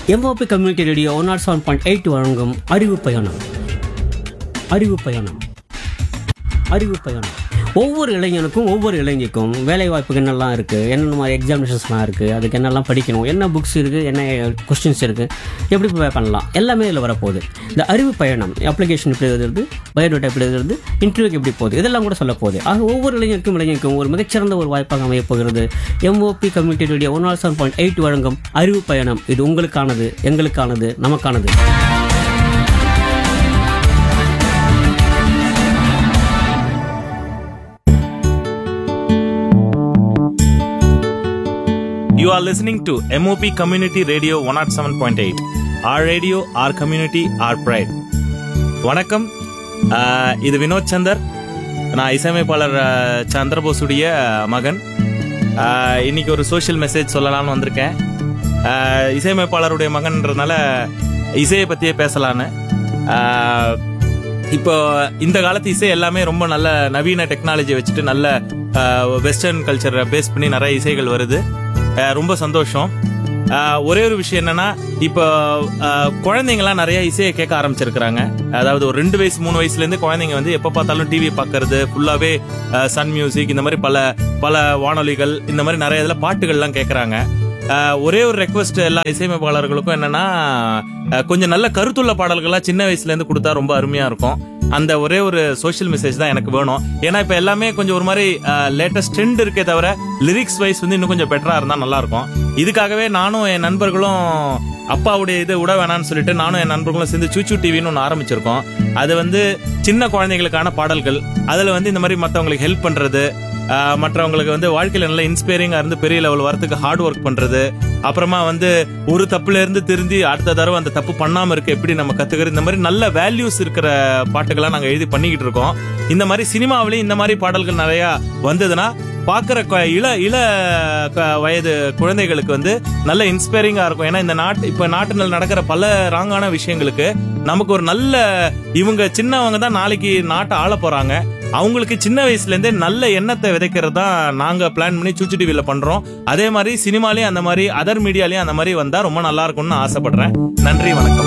MOP community radio one nought seven point eight வழங்கும் அறிவு பயணம் அறிவு பயணம் அறிவு பயணம் ஒவ்வொரு இளைஞனுக்கும் ஒவ்வொரு இளைஞருக்கும் வேலை வாய்ப்புக்கு என்னெல்லாம் இருக்குது என்னென்ன மாதிரி எக்ஸாமினேஷன்ஸ்லாம் இருக்குது அதுக்கு என்னெல்லாம் படிக்கணும் என்ன புக்ஸ் இருக்குது என்ன கொஸ்டின்ஸ் இருக்குது எப்படி ப்ரிப்பேர் பண்ணலாம் எல்லாமே இதில் வரப்போகுது இந்த அறிவு பயணம் அப்ளிகேஷன் எப்படி எழுதுறது பயோடேட்டா எப்படி எழுதுறது இன்டர்வியூக்கு எப்படி போகுது இதெல்லாம் கூட சொல்ல போகுது ஆக ஒவ்வொரு இளைஞருக்கும் இளைஞருக்கும் ஒரு மிகச்சிறந்த ஒரு வாய்ப்பாக அமையப் போகிறது MOP community radio one nought seven point eight வழங்கும் அறிவு பயணம் இது உங்களுக்கானது எங்களுக்கானது நமக்கானது You are listening to MOP Community Radio 107.8. Our radio, our community, our pride. வணக்கம் ஆஹ் இது வினோத் சந்தர் நான் இசையமைப்பாளர் ஆஹ், சந்திரபோஸுடைய மகன் ஆஹ், இன்னைக்கு ஒரு சோஷியல் மெசேஜ் சொல்லலாம்னு வந்திருக்கேன் ஆஹ், இசையமைப்பாளருடைய மகன்றதுனால இசையை பற்றியே பேசலான்னு ஆஹ், இப்போ இந்த காலத்து இசை எல்லாமே ரொம்ப நல்ல நவீன டெக்னாலஜி வச்சுட்டு நல்ல வெஸ்டர்ன் கல்ச்சரை பேஸ் பண்ணி நிறைய இசைகள் வருது அஹ் ரொம்ப சந்தோஷம் அஹ் ஒரே ஒரு விஷயம் என்னன்னா இப்போ அஹ், குழந்தைங்கலாம் நிறைய இசையை கேட்க ஆரம்பிச்சிருக்கிறாங்க அதாவது ஒரு ரெண்டு வயசு மூணு வயசுல இருந்து குழந்தைங்க வந்து எப்ப பார்த்தாலும் டிவி பார்க்கறது ஃபுல்லாவே சன் மியூசிக் இந்த மாதிரி பல பல வானொலிகள் இந்த மாதிரி நிறைய இதுல பாட்டுகள்லாம் கேட்கறாங்க ஆஹ் ஒரே ஒரு ரெக்வஸ்ட் எல்லா இசையமைப்பாளர்களுக்கும் என்னன்னா ஆஹ் கொஞ்சம் நல்ல கருத்துள்ள பாடல்களா சின்ன வயசுல இருந்து கொடுத்தா ரொம்ப அருமையா இருக்கும் அந்த ஒரே ஒரு சோஷியல் மெசேஜ் தான் எனக்கு வேணும் ஏன்னா இப்ப எல்லாமே கொஞ்சம் ஒரு மாதிரி லேட்டஸ்ட் ட்ரெண்ட் இருக்கே தவிர லிரிக்ஸ் வைஸ் வந்து இன்னும் கொஞ்சம் பெட்டரா இருந்தா நல்லா இருக்கும் இதுக்காகவே நானும் என் நண்பர்களும் அப்பாவுடைய இது விட வேணாம்னு சொல்லிட்டு நானும் என் நண்பர்களும் சேர்ந்து சூச்சு டிவின்னு ஒன்று ஆரம்பிச்சிருக்கோம் அது வந்து சின்ன குழந்தைகளுக்கான பாடல்கள் அதுல வந்து இந்த மாதிரி மற்றவங்களுக்கு ஹெல்ப் பண்றது ஆஹ் மற்றவங்களுக்கு வந்து வாழ்க்கையில நல்ல இன்ஸ்பைரிங்கா இருந்து பெரிய லெவல் வரதுக்கு ஹார்ட் ஒர்க் பண்றது அப்புறமா வந்து ஒரு தப்புல இருந்து திருந்தி அடுத்த தடவை அந்த தப்பு பண்ணாம இருக்க எப்படி நம்ம கத்துக்கிறது இந்த மாதிரி நல்ல வேல்யூஸ் இருக்கிற பாட்டுகளா நாங்க எழுதி பண்ணிக்கிட்டு இருக்கோம் இந்த மாதிரி சினிமாவிலையும் இந்த மாதிரி பாடல்கள் நிறைய வந்ததுன்னா பாக்குற கொ- இள இள க- வயது குழந்தைகளுக்கு வந்து நல்ல இன்ஸ்பைரிங்கா இருக்கும் ஏன்னா இந்த நாட்டு இப்ப நாட்டில் நடக்கிற பல ராங்கான விஷயங்களுக்கு நமக்கு ஒரு நல்ல இவங்க சின்னவங்க தான் நாளைக்கு நாட்டை ஆள போறாங்க அவங்களுக்கு சின்ன வயசுல இருந்தே நல்ல எண்ணத்தை விதைக்கிறது தான் நாங்க பிளான் பண்ணி சூச்சு டிவில பண்றோம் அதே மாதிரி சினிமாலயும் அந்த மாதிரி அதர் மீடியாலயும் அந்த மாதிரி வந்தா ரொம்ப நல்லா இருக்கும்னு ஆசைப்படுறேன் நன்றி வணக்கம்